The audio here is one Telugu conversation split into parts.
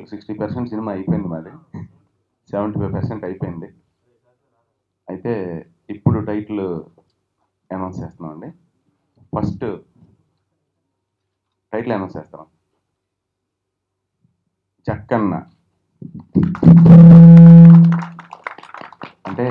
సిక్స్టీ పర్సెంట్ సినిమా అయిపోయింది మాది సెవెంటీ ఫైవ్ పర్సెంట్ అయిపోయింది అయితే ఇప్పుడు టైటిల్ అనౌన్స్ చేస్తున్నామండి ఫస్ట్ టైటిల్ అనౌన్స్ చేస్తున్నాం చక్కన్న అంటే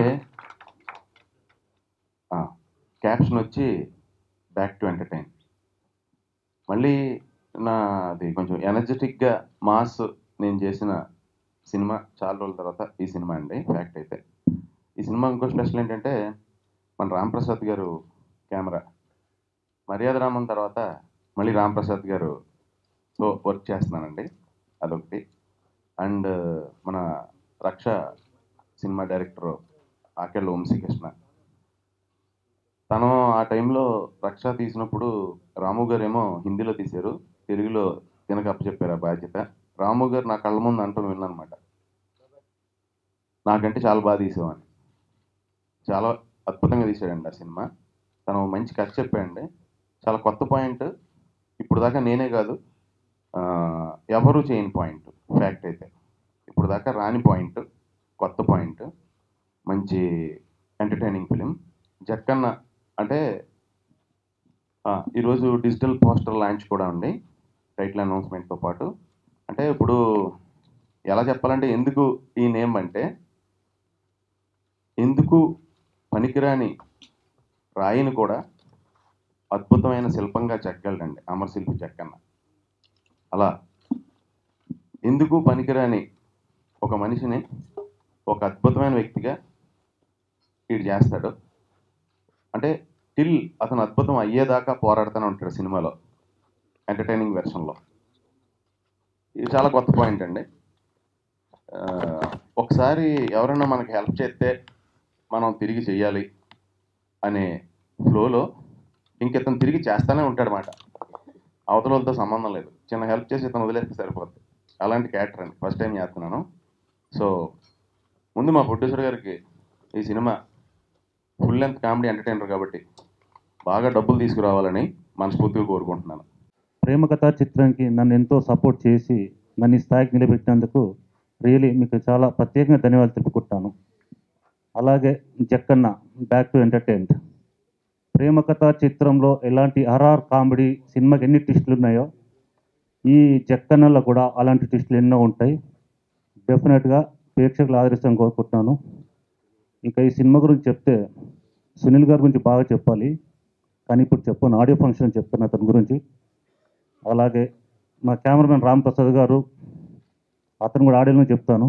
క్యాప్షన్ వచ్చి బ్యాక్ టు ఎంటర్టైన్ మళ్ళీ నా అది కొంచెం ఎనర్జెటిక్గా మాస్ నేను చేసిన సినిమా చాలా రోజుల తర్వాత ఈ సినిమా అండి ఫ్యాక్ట్ అయితే ఈ సినిమా ఇంకో స్పెషల్ ఏంటంటే మన రాంప్రసాద్ గారు కెమెరా మర్యాద రామన్ తర్వాత మళ్ళీ రాంప్రసాద్ గారు తో వర్క్ చేస్తున్నానండి అదొకటి అండ్ మన రక్ష సినిమా డైరెక్టర్ ఆకెళ్ళ వంశీకృష్ణ తను ఆ టైంలో రక్ష తీసినప్పుడు రాము గారు ఏమో హిందీలో తీశారు తెలుగులో తినక అప్పచెప్పారు ఆ బాధ్యత రాము గారు నా కళ్ళ ముందు అంటూ విన్నానమాట నాకంటే చాలా బాగా తీసేవాడిని చాలా అద్భుతంగా తీసాడండి ఆ సినిమా తను మంచి కథ చెప్పాడండి చాలా కొత్త పాయింట్ ఇప్పుడు దాకా నేనే కాదు ఆ, ఎవరు చేయని పాయింట్ ఫ్యాక్ట్ అయితే ఇప్పుడు దాకా రాని పాయింట్ కొత్త పాయింట్ మంచి ఎంటర్టైనింగ్ ఫిలిం జక్కన్న అంటే ఆ, ఈరోజు డిజిటల్ పోస్టర్ లాంచ్ కూడా ఉంది టైటిల్ అనౌన్స్మెంట్తో పాటు అంటే ఇప్పుడు ఎలా చెప్పాలంటే ఎందుకు ఈ నేమ్ అంటే ఎందుకు పనికిరాని రాయిని కూడా అద్భుతమైన శిల్పంగా చెక్కగలడండి అమరశిల్పి చెక్కన్న అలా ఎందుకు పనికిరాని ఒక మనిషిని ఒక అద్భుతమైన వ్యక్తిగా వీడు చేస్తాడు అంటే టిల్ అతను అద్భుతం అయ్యేదాకా పోరాడుతూనే ఉంటాడు సినిమాలో ఎంటర్టైనింగ్ వెర్షన్లో ఇది చాలా కొత్త పాయింట్ అండి ఆ, ఒకసారి ఎవరైనా మనకి హెల్ప్ చేస్తే మనం తిరిగి చెయ్యాలి అనే ఫ్లోలో ఇంకితను తిరిగి చేస్తానే ఉంటాడు మాట అవతలతో సంబంధం లేదు చిన్న హెల్ప్ చేసి ఇతను వదిలేస్తే సరిపోద్ది అలాంటి క్యారెక్టర్ అండి ఫస్ట్ టైం చేస్తున్నాను సో ముందు మా ప్రొడ్యూసర్ గారికి ఈ సినిమా ఫుల్ లెంత్ కామెడీ ఎంటర్టైనర్ కాబట్టి బాగా డబ్బులు తీసుకురావాలని మనస్ఫూర్తిగా కోరుకుంటున్నాను ప్రేమ కథా చిత్రానికి నన్ను ఎంతో సపోర్ట్ చేసి నన్ను ఈ స్థాయికి నిలబెట్టినందుకు రియలీ మీకు చాలా ప్రత్యేకంగా ధన్యవాదాలు తెలుపుకుంటాను అలాగే జక్కన్న బ్యాక్ టు ఎంటర్టైన్డ్ ప్రేమ కథా చిత్రంలో ఎలాంటి హరార్ కామెడీ సినిమాకి ఎన్ని ట్విస్టులు ఉన్నాయో ఈ జక్కన్నలో కూడా అలాంటి ట్విస్టులు ఎన్నో ఉంటాయి డెఫినెట్గా ప్రేక్షకులు ఆదరిస్తాను కోరుకుంటున్నాను ఇంకా ఈ సినిమా గురించి చెప్తే సునీల్ గారి గురించి బాగా చెప్పాలి కానీ ఇప్పుడు చెప్పాను ఆడియో ఫంక్షన్ చెప్తాను అతని గురించి అలాగే మా కెమెరామెన్ రామ్ ప్రసాద్ గారు అతను కూడా ఆడియోలో చెప్తాను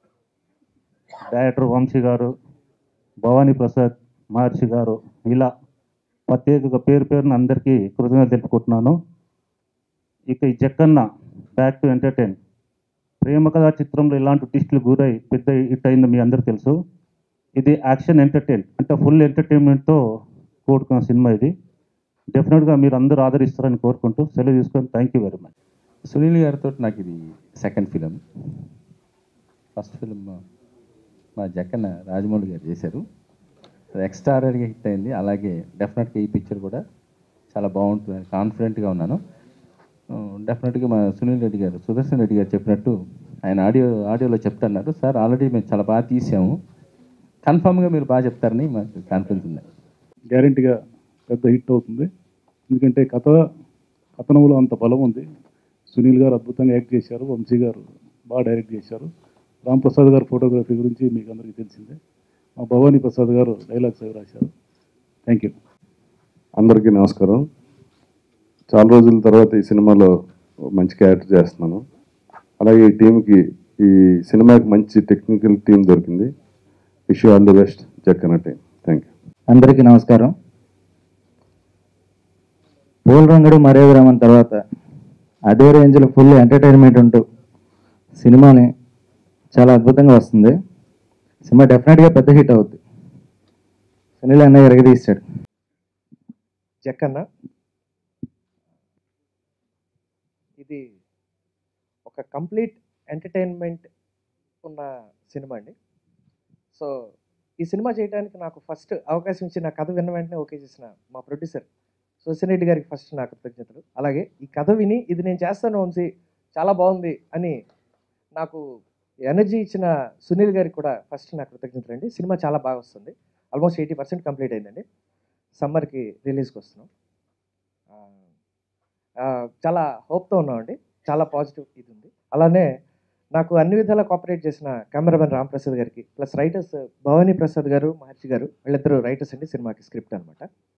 డైరెక్టర్ వంశీ గారు భవానీ ప్రసాద్ మహర్షి గారు ఇలా ప్రత్యేక పేరు పేరున అందరికీ కృతజ్ఞతలు తెలుపుకుంటున్నాను ఇక ఈ జక్కన్న బ్యాక్ టు ఎంటర్టైన్ ప్రేమ కథా చిత్రంలో ఇలాంటి ట్విస్టులు గురై పెద్ద హిట్ అయిందో మీ అందరికీ తెలుసు ఇది యాక్షన్ ఎంటర్టైన్ అంటే ఫుల్ ఎంటర్టైన్మెంట్తో కూడుకున్న సినిమా ఇది డెఫినెట్గా మీరు అందరూ ఆదరిస్తారని కోరుకుంటూ సెలవు తీసుకొని thank you very much Sunil గారితో నాకు ఇది సెకండ్ ఫిలిం ఫస్ట్ ఫిలిం మా జక్కన్న రాజమౌళి గారు చేశారు అది ఎక్స్ట్రాడనరీగా హిట్ అయింది అలాగే డెఫినెట్గా ఈ పిక్చర్ కూడా చాలా బాగుంటుంది కాన్ఫిడెంట్గా ఉన్నాను డెఫినెట్గా మా సునీల్ రెడ్డి గారు సుదర్శన్ రెడ్డి గారు చెప్పినట్టు ఆయన ఆడియో ఆడియోలో చెప్తున్నారు సార్ ఆల్రెడీ మేము చాలా బాగా తీసాము కన్ఫామ్గా మీరు బాగా చెప్తారని మాకు కాన్ఫిడెన్స్ ఉంది గ్యారంటీగా పెద్ద హిట్ అవుతుంది ఎందుకంటే కథ కథనంలో అంత బలం ఉంది సునీల్ గారు అద్భుతంగా యాక్ట్ చేశారు వంశీ గారు బాగా డైరెక్ట్ చేశారు రామ్ ప్రసాద్ గారు ఫోటోగ్రఫీ గురించి మీకు అందరికీ తెలిసిందే మా భవానీ ప్రసాద్ గారు డైలాగ్స్ అవి రాశారు థ్యాంక్ యూ అందరికీ నమస్కారం చాలా రోజుల తర్వాత ఈ సినిమాలో మంచి క్యారెక్టర్ చేస్తున్నాను అలాగే ఈ టీంకి ఈ సినిమాకి మంచి టెక్నికల్ టీం దొరికింది wish all the best Jakkana team thank you అందరికీ నమస్కారం పూలరంగడు మర్యాద రామన్ తర్వాత అదే రేంజ్లో ఫుల్ ఎంటర్టైన్మెంట్ ఉంటూ సినిమాని చాలా అద్భుతంగా వస్తుంది సినిమా డెఫినెట్గా పెద్ద హిట్ అవుద్ది సునీల్ అన్నయ్య ఎరగదీశాడు జక్కన్న ఇది ఒక కంప్లీట్ ఎంటర్టైన్మెంట్ ఉన్న సినిమా అండి సో ఈ సినిమా చేయడానికి నాకు ఫస్ట్ అవకాశం ఇచ్చి నా కథ విన్న వెంటనే ఓకే చేసిన మా ప్రొడ్యూసర్ సుశీల్ రెడ్డి గారికి ఫస్ట్ నా కృతజ్ఞతలు అలాగే ఈ కథ విని ఇది నేను చేస్తాను వంశీ చాలా బాగుంది అని నాకు ఎనర్జీ ఇచ్చిన సునీల్ గారికి కూడా ఫస్ట్ నా కృతజ్ఞతలు అండి సినిమా చాలా బాగా వస్తుంది ఆల్మోస్ట్ ఎయిటీ పర్సెంట్ కంప్లీట్ అయిందండి సమ్మర్కి రిలీజ్కి వస్తున్నాం ఆ, ఆ, చాలా హోప్తో ఉన్నామండి చాలా పాజిటివ్ ఇది ఉంది అలానే నాకు అన్ని విధాలా కోఆపరేట్ చేసిన కెమెరామెన్ రామ్ ప్రసాద్ గారికి ప్లస్ రైటర్స్ భవానీ ప్రసాద్ గారు మహర్షి గారు వీళ్ళిద్దరు రైటర్స్ అండి సినిమాకి స్క్రిప్ట్ అనమాట